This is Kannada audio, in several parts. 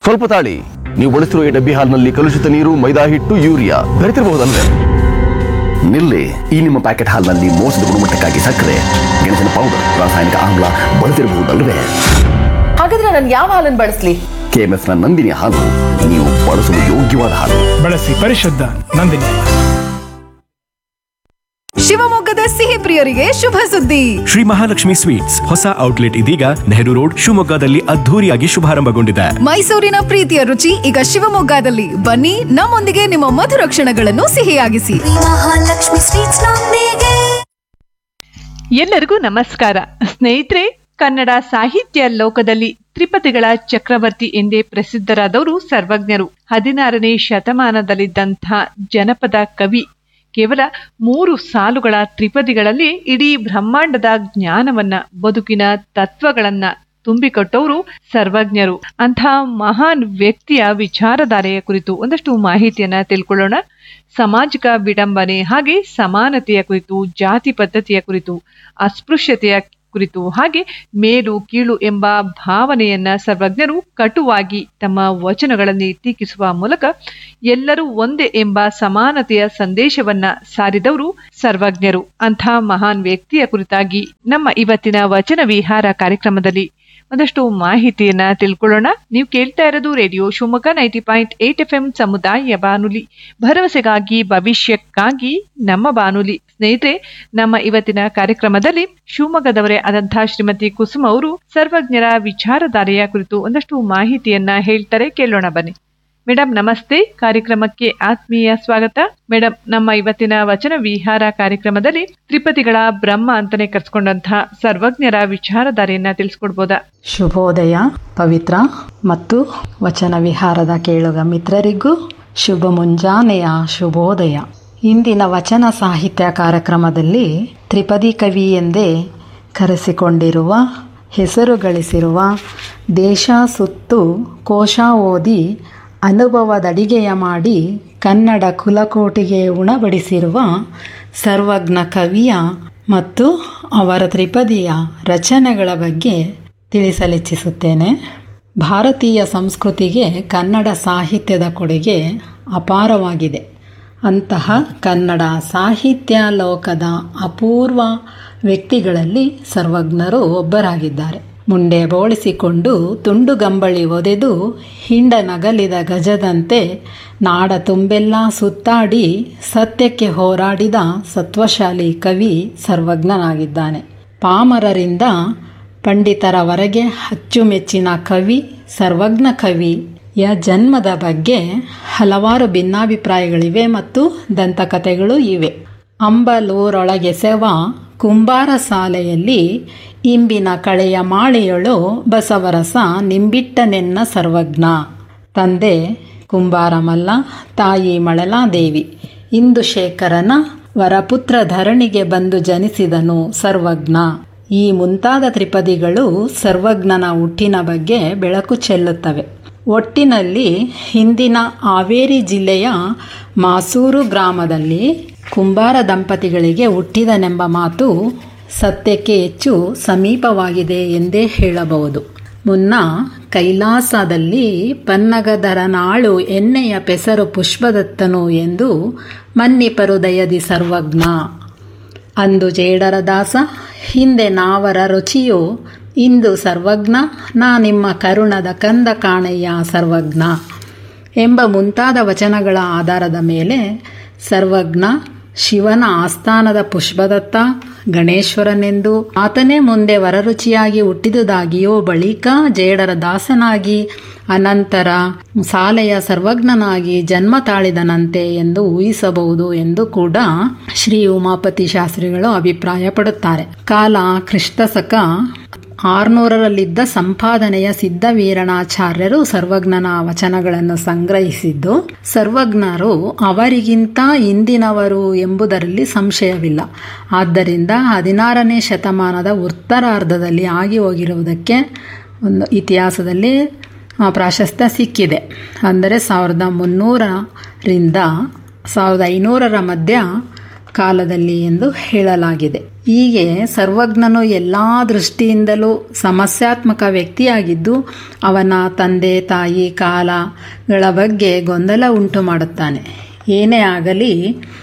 ಸ್ವಲ್ಪ ತಾಳಿ ನೀವು ಬಳಸಿರುವ ಈ ಡಬ್ಬಿ ಹಾಲ್ನಲ್ಲಿ ಕಲುಷಿತ ನೀರು ಮೈದಾ ಹಿಟ್ಟು ಯೂರಿಯಾ ಬೆರೆತಿರಬಹುದಲ್ವೇ ನಿಲ್ಲಿ ಈ ನಿಮ್ಮ ಪ್ಯಾಕೆಟ್ ಹಾಲ್ನಲ್ಲಿ ಮೋಸದ ಗುಣಮಟ್ಟಕ್ಕಾಗಿ ಸಕ್ಕರೆ ಗೆಣಸಿನ ಪೌಡರ್ ರಾಸಾಯನಿಕ ಆಮ್ಲ ಬಳಸಿರಬಹುದಲ್ವೇ ಹಾಗಾದ್ರೆ ನಾನು ಯಾವ ಹಾಲನ್ನು ಬಳಸ್ಲಿ ಕೆಎಂಎಫ್ ನ ನಂದಿನಿ ಹಾಲು ನೀವು ಬಳಸಲು ಯೋಗ್ಯವಾದ ಹಾಲು ಬಳಸಿ ಪರಿಶುದ್ಧ ನಂದಿನಿ ಶಿವಮೊಗ್ಗದ ಸಿಹಿ ಪ್ರಿಯರಿಗೆ ಶುಭ ಸುದ್ದಿ ಶ್ರೀ ಮಹಾಲಕ್ಷ್ಮಿ ಸ್ವೀಟ್ಸ್ ಹೊಸ ಔಟ್ಲೆಟ್ ಇದೀಗ ನೆಹರು ರೋಡ್ ಶಿವಮೊಗ್ಗದಲ್ಲಿ ಅದ್ಧೂರಿಯಾಗಿ ಶುಭಾರಂಭಗೊಂಡಿದೆ ಮೈಸೂರಿನ ಪ್ರೀತಿಯ ರುಚಿ ಈಗ ಶಿವಮೊಗ್ಗದಲ್ಲಿ ಬನ್ನಿ ನಮ್ಮೊಂದಿಗೆ ನಿಮ್ಮ ಮಧುರ ಕ್ಷಣಗಳನ್ನು ಸಿಹಿಯಾಗಿಸಿ ಮಹಾಲಕ್ಷ್ಮಿ ಸ್ವೀಟ್ಸ್ ನೊಂದಿಗೆ ಎಲ್ಲರಿಗೂ ನಮಸ್ಕಾರ ಸ್ನೇಹಿತರೆ ಕನ್ನಡ ಸಾಹಿತ್ಯ ಲೋಕದಲ್ಲಿ ತ್ರಿಪದಿಗಳ ಚಕ್ರವರ್ತಿ ಎಂದೇ ಪ್ರಸಿದ್ಧರಾದವರು ಸರ್ವಜ್ಞರು ಹದಿನಾರನೇ ಶತಮಾನದಲ್ಲಿದ್ದಂಥ ಜನಪದ ಕವಿ ಕೇವಲ ಮೂರು ಸಾಲುಗಳ ತ್ರಿಪದಿಗಳಲ್ಲಿ ಇಡೀ ಬ್ರಹ್ಮಾಂಡದ ಜ್ಞಾನವನ್ನ ಬದುಕಿನ ತತ್ವಗಳನ್ನ ತುಂಬಿಕೊಟ್ಟವರು ಸರ್ವಜ್ಞರು ಅಂತಹ ಮಹಾನ್ ವ್ಯಕ್ತಿಯ ವಿಚಾರಧಾರೆಯ ಕುರಿತು ಒಂದಷ್ಟು ಮಾಹಿತಿಯನ್ನ ತಿಳ್ಕೊಳ್ಳೋಣ ಸಾಮಾಜಿಕ ವಿಡಂಬನೆ ಹಾಗೆ ಸಮಾನತೆಯ ಕುರಿತು ಜಾತಿ ಪದ್ಧತಿಯ ಕುರಿತು ಅಸ್ಪೃಶ್ಯತೆಯ ಕುರಿತು ಹಾಗೆ ಮೇಲು ಕೀಳು ಎಂಬ ಭಾವನೆಯನ್ನ ಸರ್ವಜ್ಞರು ಕಟುವಾಗಿ ತಮ್ಮ ವಚನಗಳಲ್ಲಿ ಟೀಕಿಸುವ ಮೂಲಕ ಎಲ್ಲರೂ ಒಂದೇ ಎಂಬ ಸಮಾನತೆಯ ಸಂದೇಶವನ್ನ ಸಾರಿದವರು ಸರ್ವಜ್ಞರು ಅಂಥ ಮಹಾನ್ ವ್ಯಕ್ತಿಯ ಕುರಿತಾಗಿ ನಮ್ಮ ಇವತ್ತಿನ ವಚನ ವಿಹಾರ ಕಾರ್ಯಕ್ರಮದಲ್ಲಿ ಒಂದಷ್ಟು ಮಾಹಿತಿಯನ್ನ ತಿಳ್ಕೊಳ್ಳೋಣ ನೀವು ಕೇಳ್ತಾ ಇರೋದು radio Shivamogga ninety point eight F M ಸಮುದಾಯ ಬಾನುಲಿ ಭರವಸೆಗಾಗಿ ಭವಿಷ್ಯಕ್ಕಾಗಿ ನಮ್ಮ ಬಾನುಲಿ ಸ್ನೇಹಿತರೆ ನಮ್ಮ ಇವತ್ತಿನ ಕಾರ್ಯಕ್ರಮದಲ್ಲಿ ಶಿವಮೊಗ್ಗದವರೇ ಆದಂತಹ ಶ್ರೀಮತಿ ಕುಸುಮ ಅವರು ಸರ್ವಜ್ಞರ ವಿಚಾರಧಾರೆಯ ಕುರಿತು ಒಂದಷ್ಟು ಮಾಹಿತಿಯನ್ನ ಹೇಳ್ತಾರೆ ಕೇಳೋಣ ಬನ್ನಿ ಮೇಡಮ್ ನಮಸ್ತೆ ಕಾರ್ಯಕ್ರಮಕ್ಕೆ ಆತ್ಮೀಯ ಸ್ವಾಗತ ಮೇಡಮ್ ನಮ್ಮ ಇವತ್ತಿನ ವಚನ ವಿಹಾರ ಕಾರ್ಯಕ್ರಮದಲ್ಲಿ ತ್ರಿಪದಿಗಳ ಬ್ರಹ್ಮ ಅಂತಾನೆ ಕರ್ಸ್ಕೊಂಡಂತಹ ಸರ್ವಜ್ಞರ ವಿಚಾರಧಾರೆಯನ್ನ ತಿಳಿಸ್ಕೊಡ್ಬೋದಾ ಶುಭೋದಯ ಪವಿತ್ರ ಮತ್ತು ವಚನ ವಿಹಾರದ ಕೇಳುಗ ಮಿತ್ರರಿಗೂ ಶುಭ ಮುಂಜಾನೆಯ ಶುಭೋದಯ ಇಂದಿನ ವಚನ ಸಾಹಿತ್ಯ ಕಾರ್ಯಕ್ರಮದಲ್ಲಿ ತ್ರಿಪದಿ ಕವಿ ಎಂದೇ ಕರೆಸಿಕೊಂಡಿರುವ ಹೆಸರು ಗಳಿಸಿರುವ ದೇಶ ಸುತ್ತು ಕೋಶ ಓದಿ ಅನುಭವದಡಿಗೆಯ ಮಾಡಿ ಕನ್ನಡ ಕುಲಕೋಟಿಗೆ ಉಣಬಡಿಸಿರುವ ಸರ್ವಜ್ಞ ಕವಿಯ ಮತ್ತು ಅವರ ತ್ರಿಪದಿಯ ರಚನೆಗಳ ಬಗ್ಗೆ ತಿಳಿಸಲಿಚ್ಛಿಸುತ್ತೇನೆ ಭಾರತೀಯ ಸಂಸ್ಕೃತಿಗೆ ಕನ್ನಡ ಸಾಹಿತ್ಯದ ಕೊಡುಗೆ ಅಪಾರವಾಗಿದೆ ಅಂತಹ ಕನ್ನಡ ಸಾಹಿತ್ಯ ಲೋಕದ ಅಪೂರ್ವ ವ್ಯಕ್ತಿಗಳಲ್ಲಿ ಸರ್ವಜ್ಞರು ಒಬ್ಬರಾಗಿದ್ದಾರೆ ಮುಂಡೆ ಬೋಳಿಸಿಕೊಂಡು ತುಂಡುಗಂಬಳಿ ಒದೆದು ಹಿಂಡ ನಗಲಿದ ಗಜದಂತೆ ನಾಡ ತುಂಬೆಲ್ಲ ಸುತ್ತಾಡಿ ಸತ್ಯಕ್ಕೆ ಹೋರಾಡಿದ ಸತ್ವಶಾಲಿ ಕವಿ ಸರ್ವಜ್ಞನಾಗಿದ್ದಾನೆ ಪಾಮರರಿಂದ ಪಂಡಿತರವರೆಗೆ ಅಚ್ಚುಮೆಚ್ಚಿನ ಕವಿ ಸರ್ವಜ್ಞ ಕವಿಯ ಜನ್ಮದ ಬಗ್ಗೆ ಹಲವಾರು ಭಿನ್ನಾಭಿಪ್ರಾಯಗಳಿವೆ ಮತ್ತು ದಂತಕಥೆಗಳು ಇವೆ ಅಂಬಲೂರೊಳಗೆಸೆವ ಕುಂಬಾರ ಸಾಲೆಯಲ್ಲಿ ಇಂಬಿನ ಕಳೆಯ ಮಾಳೆಯೊಳು ಬಸವರಸ ನಿಂಬಿಟ್ಟನೆನ್ನ ಸರ್ವಜ್ಞ ತಂದೆ ಕುಂಬಾರಮಲ್ಲ ತಾಯಿ ಮಳಲಾದೇವಿ ಇಂದುಶೇಖರನ ವರಪುತ್ರ ಧರಣಿಗೆ ಬಂದು ಜನಿಸಿದನು ಸರ್ವಜ್ಞ ಈ ಮುಂತಾದ ತ್ರಿಪದಿಗಳು ಸರ್ವಜ್ಞನ ಹುಟ್ಟಿನ ಬಗ್ಗೆ ಬೆಳಕು ಚೆಲ್ಲುತ್ತವೆ ಒಟ್ಟಿನಲ್ಲಿ ಹಿಂದಿನ ಹಾವೇರಿ ಜಿಲ್ಲೆಯ ಮಾಸೂರು ಗ್ರಾಮದಲ್ಲಿ ಕುಂಬಾರ ದಂಪತಿಗಳಿಗೆ ಹುಟ್ಟಿದನೆಂಬ ಮಾತು ಸತ್ಯಕ್ಕೆ ಹೆಚ್ಚು ಸಮೀಪವಾಗಿದೆ ಎಂದೇ ಹೇಳಬಹುದು ಮುನ್ನ ಕೈಲಾಸದಲ್ಲಿ ಪನ್ನಗದರನಾಳು ಎಣ್ಣೆಯ ಪೆಸರು ಪುಷ್ಪದತ್ತನು ಎಂದು ಮನ್ನಿಪರು ದಯದಿ ಸರ್ವಜ್ಞ ಅಂದು ಜೇಡರ ದಾಸ ಹಿಂದೆ ನಾವರ ರುಚಿಯು ಇಂದು ಸರ್ವಜ್ಞ ನಾ ನಿಮ್ಮ ಕರುಣದ ಕಂದ ಕಾಣಯ್ಯ ಸರ್ವಜ್ಞ ಎಂಬ ಮುಂತಾದ ವಚನಗಳ ಆಧಾರದ ಮೇಲೆ ಸರ್ವಜ್ಞ ಶಿವನ ಆಸ್ಥಾನದ ಪುಷ್ಪದತ್ತ ಗಣೇಶ್ವರನೆಂದು ಆತನೇ ಮುಂದೆ ವರರುಚಿಯಾಗಿ ಹುಟ್ಟಿದುದಾಗಿಯೋ ಬಳಿಕ ಜೇಡರ ದಾಸನಾಗಿ ಅನಂತರ ಸಾಲೆಯ ಸರ್ವಜ್ಞನಾಗಿ ಜನ್ಮ ತಾಳಿದನಂತೆ ಎಂದು ಊಹಿಸಬಹುದು ಎಂದು ಕೂಡ ಶ್ರೀ ಉಮಾಪತಿ ಶಾಸ್ತ್ರಿಗಳು ಅಭಿಪ್ರಾಯಪಡುತ್ತಾರೆ ಕಾಲ ಕ್ರಿಸ್ತಶಕ ಆರ್ನೂರರಲ್ಲಿದ್ದ ಸಂಪಾದನೆಯ ಸಿದ್ಧವೀರಣಾಚಾರ್ಯರು ಸರ್ವಜ್ಞನ ವಚನಗಳನ್ನು ಸಂಗ್ರಹಿಸಿದ್ದು ಸರ್ವಜ್ಞರು ಅವರಿಗಿಂತ ಇಂದಿನವರು ಎಂಬುದರಲ್ಲಿ ಸಂಶಯವಿಲ್ಲ ಆದ್ದರಿಂದ ಹದಿನಾರನೇ ಶತಮಾನದ ಉತ್ತರಾರ್ಧದಲ್ಲಿ ಆಗಿ ಹೋಗಿರುವುದಕ್ಕೆ ಒಂದು ಇತಿಹಾಸದಲ್ಲಿ ಆ, ಪ್ರಾಶಸ್ತ್ಯ ಸಿಕ್ಕಿದೆ ಅಂದರೆ ಸಾವಿರದ ಮುನ್ನೂರರಿಂದ ಸಾವಿರದ ಐನೂರರ ಮಧ್ಯ ಕಾಲದಲ್ಲಿ ಎಂದು ಹೇಳಲಾಗಿದೆ ಹೀಗೆ ಸರ್ವಜ್ಞನು ಎಲ್ಲ ದೃಷ್ಟಿಯಿಂದಲೂ ಸಮಸ್ಯಾತ್ಮಕ ವ್ಯಕ್ತಿಯಾಗಿದ್ದು ಅವನ ತಂದೆ ತಾಯಿ ಕಾಲಗಳ ಬಗ್ಗೆ ಗೊಂದಲ ಉಂಟು ಮಾಡುತ್ತಾನೆ ಏನೇ ಆಗಲಿ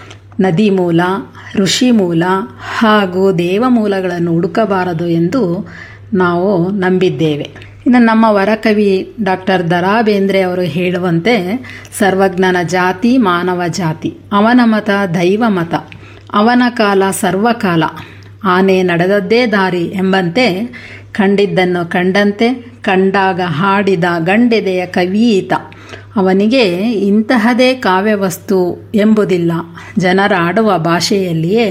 ನದಿ ಮೂಲ ಋಷಿ ಮೂಲ ಹಾಗೂ ದೇವ ಮೂಲಗಳನ್ನು ಹುಡುಕಬಾರದು ಎಂದು ನಾವು ನಂಬಿದ್ದೇವೆ ಇನ್ನು ನಮ್ಮ ವರಕವಿ ಡಾಕ್ಟರ್ ದರಾ ಬೇಂದ್ರೆ ಅವರು ಹೇಳುವಂತೆ ಸರ್ವಜ್ಞನ ಜಾತಿ ಮಾನವ ಜಾತಿ ಅವನ ಮತ ದೈವ ಮತ ಅವನ ಕಾಲ ಸರ್ವಕಾಲ ಆನೆ ನಡೆದದ್ದೇ ದಾರಿ ಎಂಬಂತೆ ಕಂಡಿದ್ದನ್ನು ಕಂಡಂತೆ ಕಂಡಾಗ ಹಾಡಿದ ಗಂಡೆದೆಯ ಕವಿಯೀತ ಅವನಿಗೆ ಇಂತಹದೇ ಕಾವ್ಯವಸ್ತು ಎಂಬುದಿಲ್ಲ ಜನರ ಆಡುವ ಭಾಷೆಯಲ್ಲಿಯೇ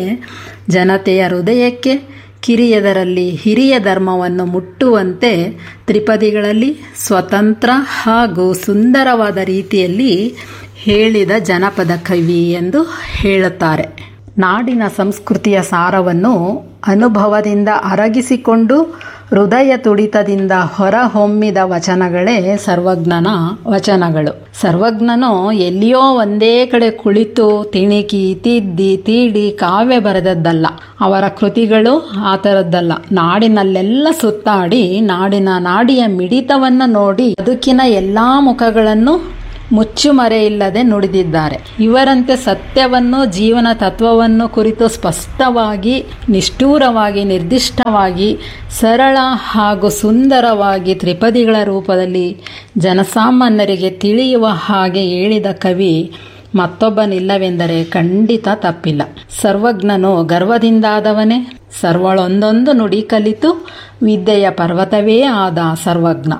ಜನತೆಯ ಹೃದಯಕ್ಕೆ ಕಿರಿಯದರಲ್ಲಿ ಹಿರಿಯ ಧರ್ಮವನ್ನು ಮುಟ್ಟುವಂತೆ ತ್ರಿಪದಿಗಳಲ್ಲಿ ಸ್ವತಂತ್ರ ಹಾಗೂ ಸುಂದರವಾದ ರೀತಿಯಲ್ಲಿ ಹೇಳಿದ ಜನಪದ ಕವಿ ಎಂದು ಹೇಳುತ್ತಾರೆ ನಾಡಿನ ಸಂಸ್ಕೃತಿಯ ಸಾರವನ್ನು ಅನುಭವದಿಂದ ಅರಗಿಸಿಕೊಂಡು ಹೃದಯ ತುಡಿತದಿಂದ ಹೊರಹೊಮ್ಮಿದ ವಚನಗಳೇ ಸರ್ವಜ್ಞನ ವಚನಗಳು ಸರ್ವಜ್ಞನು ಎಲ್ಲಿಯೋ ಒಂದೇ ಕಡೆ ಕುಳಿತು ತಿಣಿಕಿ ತಿದ್ದಿ ತೀಡಿ ಕಾವ್ಯ ಬರೆದದ್ದಲ್ಲ ಅವರ ಕೃತಿಗಳು ಆ ಥರದ್ದಲ್ಲ ನಾಡಿನಲ್ಲೆಲ್ಲ ಸುತ್ತಾಡಿ ನಾಡಿನ ನಾಡಿಯ ಮಿಡಿತವನ್ನು ನೋಡಿ ಬದುಕಿನ ಎಲ್ಲಾ ಮುಖಗಳನ್ನು ಮುಚ್ಚುಮರೆಯಿಲ್ಲದೆ ನುಡಿದಿದ್ದಾರೆ ಇವರಂತೆ ಸತ್ಯವನ್ನು ಜೀವನ ತತ್ವವನ್ನು ಕುರಿತು ಸ್ಪಷ್ಟವಾಗಿ ನಿಷ್ಠೂರವಾಗಿ ನಿರ್ದಿಷ್ಟವಾಗಿ ಸರಳ ಹಾಗೂ ಸುಂದರವಾಗಿ ತ್ರಿಪದಿಗಳ ರೂಪದಲ್ಲಿ ಜನಸಾಮಾನ್ಯರಿಗೆ ತಿಳಿಯುವ ಹಾಗೆ ಹೇಳಿದ ಕವಿ ಮತ್ತೊಬ್ಬನಿಲ್ಲವೆಂದರೆ ಖಂಡಿತ ತಪ್ಪಿಲ್ಲ ಸರ್ವಜ್ಞನು ಗರ್ವದಿಂದಾದವನೇ ಸರ್ವಳೊಂದೊಂದು ನುಡಿ ಕಲಿತು ವಿದ್ಯೆಯ ಪರ್ವತವೇ ಆದ ಸರ್ವಜ್ಞ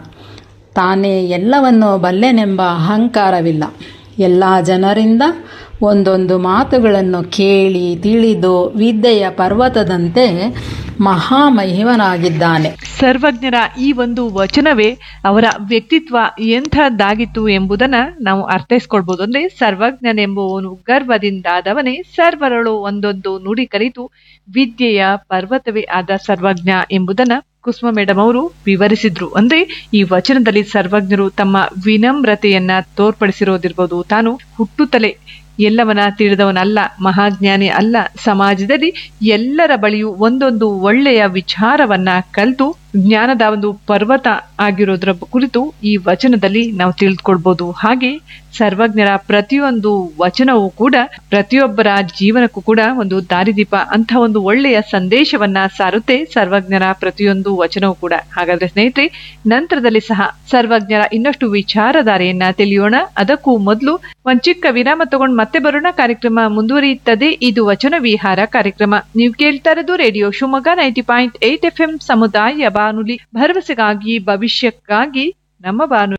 ತಾನೇ ಎಲ್ಲವನ್ನು ಬಲ್ಲೆನೆಂಬ ಅಹಂಕಾರವಿಲ್ಲ ಎಲ್ಲ ಜನರಿಂದ ಒಂದೊಂದು ಮಾತುಗಳನ್ನು ಕೇಳಿ ತಿಳಿದು ವಿದ್ಯೆಯ ಪರ್ವತದಂತೆ ಮಹಾಮಹಿಮನಾಗಿದ್ದಾನೆ ಸರ್ವಜ್ಞರ ಈ ಒಂದು ವಚನವೇ ಅವರ ವ್ಯಕ್ತಿತ್ವ ಎಂಥದ್ದಾಗಿತ್ತು ಎಂಬುದನ್ನ ನಾವು ಅರ್ಥೈಸ್ಕೊಳ್ಬಹುದು ಅಂದ್ರೆ ಸರ್ವಜ್ಞನೆಂಬುವನು ಗರ್ವದಿಂದಾದವನೇ ಸರ್ವರಳು ಒಂದೊಂದು ನುಡಿ ಕಲಿತು ವಿದ್ಯೆಯ ಪರ್ವತವೇ ಆದ ಸರ್ವಜ್ಞ ಎಂಬುದನ್ನ ಕುಸುಮ ಮೇಡಮ್ ಅವರು ವಿವರಿಸಿದ್ರು ಅಂದ್ರೆ ಈ ವಚನದಲ್ಲಿ ಸರ್ವಜ್ಞರು ತಮ್ಮ ವಿನಮ್ರತೆಯನ್ನ ತೋರ್ಪಡಿಸಿರೋದಿರ್ಬೋದು ತಾನು ಹುಟ್ಟುತ್ತಲೇ ಎಲ್ಲವನ್ನ ತಿಳಿದವನಲ್ಲ ಮಹಾಜ್ಞಾನಿ ಅಲ್ಲ ಸಮಾಜದಲ್ಲಿ ಎಲ್ಲರ ಬಳಿಯೂ ಒಂದೊಂದು ಒಳ್ಳೆಯ ವಿಚಾರವನ್ನ ಕಲಿತು ಜ್ಞಾನದ ಒಂದು ಪರ್ವತ ಆಗಿರೋದ್ರ ಕುರಿತು ಈ ವಚನದಲ್ಲಿ ನಾವು ತಿಳಿದುಕೊಳ್ಬಹುದು ಹಾಗೆ ಸರ್ವಜ್ಞರ ಪ್ರತಿಯೊಂದು ವಚನವೂ ಕೂಡ ಪ್ರತಿಯೊಬ್ಬರ ಜೀವನಕ್ಕೂ ಕೂಡ ಒಂದು ದಾರಿದೀಪ ಅಂತ ಒಂದು ಒಳ್ಳೆಯ ಸಂದೇಶವನ್ನ ಸಾರುತ್ತೆ ಸರ್ವಜ್ಞರ ಪ್ರತಿಯೊಂದು ವಚನವೂ ಕೂಡ ಹಾಗಾದ್ರೆ ಸ್ನೇಹಿತರೆ ನಂತರದಲ್ಲಿ ಸಹ ಸರ್ವಜ್ಞರ ಇನ್ನಷ್ಟು ವಿಚಾರಧಾರೆಯನ್ನ ತಿಳಿಯೋಣ ಅದಕ್ಕೂ ಮೊದಲು ಒಂದ್ ಚಿಕ್ಕ ವಿರಾಮ ತಗೊಂಡು ಮತ್ತೆ ಬರೋಣ ಕಾರ್ಯಕ್ರಮ ಮುಂದುವರಿಯುತ್ತದೆ ಇದು ವಚನ ವಿಹಾರ ಕಾರ್ಯಕ್ರಮ ನೀವು ಕೇಳ್ತಾ ಇರೋದು radio Shivamogga ninety point eight F M ಸಮುದಾಯ ಬಾನುಲಿ ಭರವಸೆಗಾಗಿ ಭವಿಷ್ಯಕ್ಕಾಗಿ ನಮ್ಮ ಬಾನು